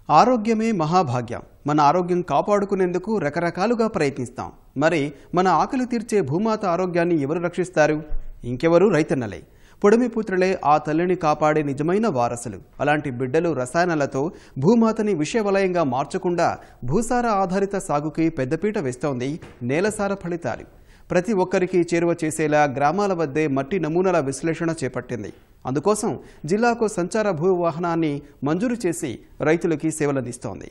ఆరోగ్యమే మహాభాగ్యం మన ఆరోగ్యం కాపాడుకునేందుకు రకరకాలుగా ప్రయత్నిస్తాం మరి మన ఆకలి తీర్చే భూమాత ఆరోగ్యాన్ని ఎవరు రక్షిస్తారు ఇంకెవరు రైతన్నలే పొడిమిపుత్రులే ఆ తల్లిని కాపాడే నిజమైన వారసులు అలాంటి బిడ్డలు రసాయనాలతో భూమాతని విషవలయంగా మార్చకుండా భూసార ఆధారిత సాగుకి పెద్దపీట వేస్తోంది నేలసార ఫలితాలు ప్రతి ఒక్కరికి చేరువ చేసేలా గ్రామాల వద్దే మట్టి నమూనాల విశ్లేషణ చేపట్టింది అందుకోసం జిల్లాకు సంచార భూ వాహనాన్ని మంజూరు చేసి రైతులకి సేవలందిస్తోంది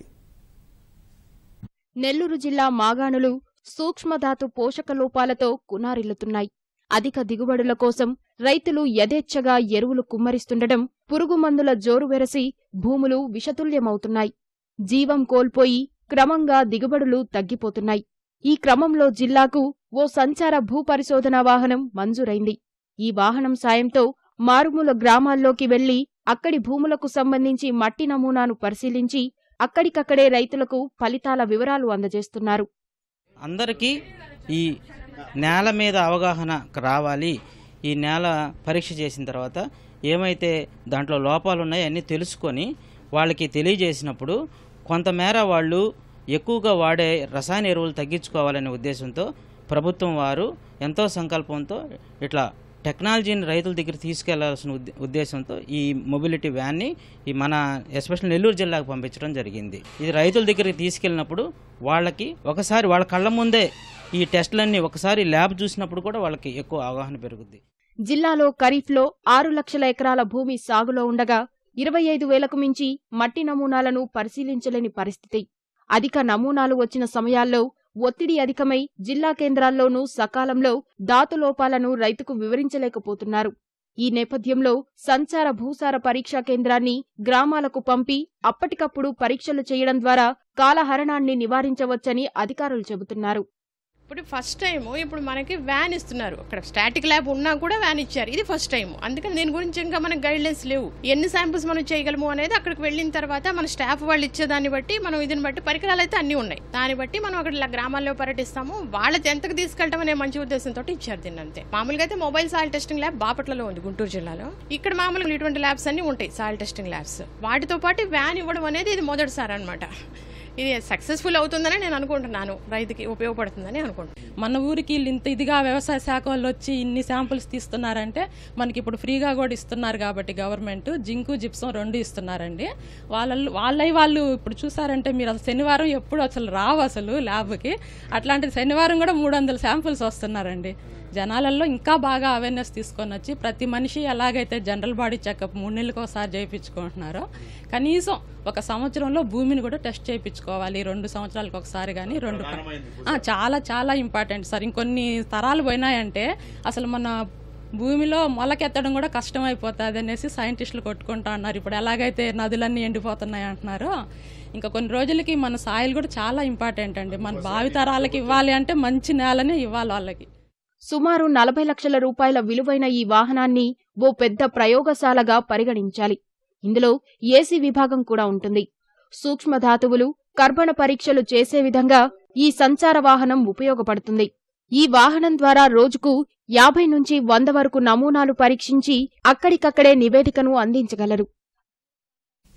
నెల్లూరు జిల్లా మాగాణులు సూక్ష్మధాతు పోషక లోపాలతో కునారిల్లుతున్నాయి అధిక దిగుబడుల కోసం రైతులు యథేచ్ఛగా ఎరువులు కుమ్మరిస్తుండటం పురుగు మందుల జోరు వెరసి భూములు విషతుల్యమవుతున్నాయి జీవం కోల్పోయి క్రమంగా దిగుబడులు తగ్గిపోతున్నాయి ఈ క్రమంలో జిల్లాకు ఓ సంచార భూ పరిశోధనా వాహనం మంజూరైంది ఈ వాహనం సాయంతో మారుమూల గ్రామాల్లోకి వెళ్లి అక్కడి భూములకు సంబంధించి మట్టి నమూనాను పరిశీలించి అక్కడికక్కడే రైతులకు ఫలితాల వివరాలు అందజేస్తున్నారు అందరికీ ఈ నేల మీద అవగాహన రావాలి ఈ నేల పరీక్ష చేసిన తర్వాత ఏమైతే దాంట్లో లోపాలు ఉన్నాయో అన్నీ తెలుసుకొని వాళ్ళకి తెలియజేసినప్పుడు కొంతమేర వాళ్ళు ఎక్కువగా వాడే రసాయన ఎరువులు తగ్గించుకోవాలనే ఉద్దేశంతో ప్రభుత్వం వారు ఎంతో సంకల్పంతో ఇట్లా టెక్నాలజీని రైతుల దగ్గర తీసుకెళ్లాల్సిన ఉద్దే- ఉద్దేశంతో ఈ మొబిలిటీ వ్యాన్ని ఈ మన ఎస్పెషల్ నెల్లూరు జిల్లాకు పంపించడం జరిగింది ఇది రైతుల దగ్గరికి తీసుకెళ్ళినప్పుడు వాళ్ళకి ఒకసారి వాళ్ళ కళ్ళ ముందే ఈ టెస్టులన్నీ ఒకసారి ల్యాబ్ చూసినప్పుడు కూడా వాళ్ళకి ఎక్కువ అవగాహన పెరుగుద్ది జిల్లాలో ఖరీఫ్లో ఆరు లక్షల ఎకరాల భూమి సాగులో ఉండగా ఇరవై ఐదు వేలకు మించి మట్టి నమూనాలను పరిశీలించలేని పరిస్థితి అధిక నమూనాలు వచ్చిన సమయాల్లో ఒత్తిడి అధికమై జిల్లా కేంద్రాల్లోనూ సకాలంలో దాతు లోపాలను రైతుకు వివరించలేకపోతున్నారు ఈ నేపథ్యంలో సంచార భూసార పరీక్షా కేంద్రాన్ని గ్రామాలకు పంపి అప్పటికప్పుడు పరీక్షలు చేయడం ద్వారా కాలహరణాన్ని నివారించవచ్చని అధికారులు చెబుతున్నారు ఇప్పుడు ఫస్ట్ టైం ఇప్పుడు మనకి వ్యాన్ ఇస్తున్నారు అక్కడ స్టాటిక్ ల్యాబ్ ఉన్నా కూడా వ్యాన్ ఇచ్చారు ఇది ఫస్ట్ టైం అందుకని దీని గురించి ఇంకా మనకి గైడ్లైన్స్ లేవు ఎన్ని శాంపిల్స్ మనం చేయగలము అనేది అక్కడికి వెళ్ళిన తర్వాత మన స్టాఫ్ వాళ్ళు ఇచ్చేదాన్ని బట్టి మనం ఇదిని బట్టి పరికరాలు అయితే అన్ని ఉన్నాయి దాన్ని బట్టి మనం అక్కడ ఇలా గ్రామాల్లో పర్యటిస్తాము వాళ్ళ ఎంతకు తీసుకెళ్ళటం అనే మంచి ఉద్దేశంతో ఇచ్చారు దీన్ని అంతే మామూలుగా అయితే మొబైల్ సాయిల్ టెస్టింగ్ ల్యాబ్ బాపట్లలో ఉంది గుంటూరు జిల్లాలో ఇక్కడ మామూలుగా ఇటువంటి ల్యాబ్స్ అన్ని ఉంటాయి సాయిల్ టెస్టింగ్ ల్యాబ్స్ వాటితో పాటు వ్యాన్ ఇవ్వడం అనేది ఇది మొదటిసారి అనమాట ఇది సక్సెస్ఫుల్ అవుతుందని నేను అనుకుంటున్నాను రైతుకి ఉపయోగపడుతుందని అనుకుంటున్నాను మన ఊరికి వీళ్ళు ఇంత ఇదిగా వ్యవసాయ శాఖ వాళ్ళు వచ్చి ఇన్ని శాంపుల్స్ తీస్తున్నారంటే మనకి ఇప్పుడు ఫ్రీగా కూడా ఇస్తున్నారు కాబట్టి గవర్నమెంట్ జింకు జిప్సం రెండు ఇస్తున్నారండి వాళ్ళ వాళ్ళవి వాళ్ళు ఇప్పుడు చూసారంటే మీరు అసలు శనివారం ఎప్పుడు అసలు రావు అసలు ల్యాబ్కి అట్లాంటిది శనివారం కూడా మూడు వందల శాంపుల్స్ వస్తున్నారండి జనాలలో ఇంకా బాగా అవేర్నెస్ తీసుకొని వచ్చి ప్రతి మనిషి ఎలాగైతే జనరల్ బాడీ చెకప్ మూడు నెలలకు ఒకసారి చేయించుకుంటున్నారో కనీసం ఒక సంవత్సరంలో భూమిని కూడా టెస్ట్ చేయించుకోవాలి రెండు సంవత్సరాలకు ఒకసారి కానీ రెండు ఆ, చాలా చాలా ఇంపార్టెంట్ సార్ ఇంకొన్ని తరాలు పోయినాయంటే అసలు మన భూమిలో మొలకెత్తడం కూడా కష్టం అయిపోతుంది అనేసి సైంటిస్టులు కొట్టుకుంటా ఉన్నారు ఇప్పుడు ఎలాగైతే నదులన్నీ ఎండిపోతున్నాయి అంటున్నారో ఇంకా కొన్ని రోజులకి మన సాయిల్ కూడా చాలా ఇంపార్టెంట్ అండి మన భావితరాలకి ఇవ్వాలి అంటే మంచి నేలనే ఇవ్వాలి వాళ్ళకి సుమారు నలభై లక్షల రూపాయల విలువైన ఈ వాహనాన్ని ఓ పెద్ద ప్రయోగశాలగా పరిగణించాలి ఇందులో ఏసీ విభాగం కూడా ఉంటుంది సూక్ష్మ ధాతువులు కర్బన పరీక్షలు చేసే విధంగా ఈ సంచార వాహనం ఉపయోగపడుతుంది ఈ వాహనం ద్వారా రోజుకు యాభై నుంచి వంద వరకు నమూనాలు పరీక్షించి అక్కడికక్కడే నివేదికను అందించగలరు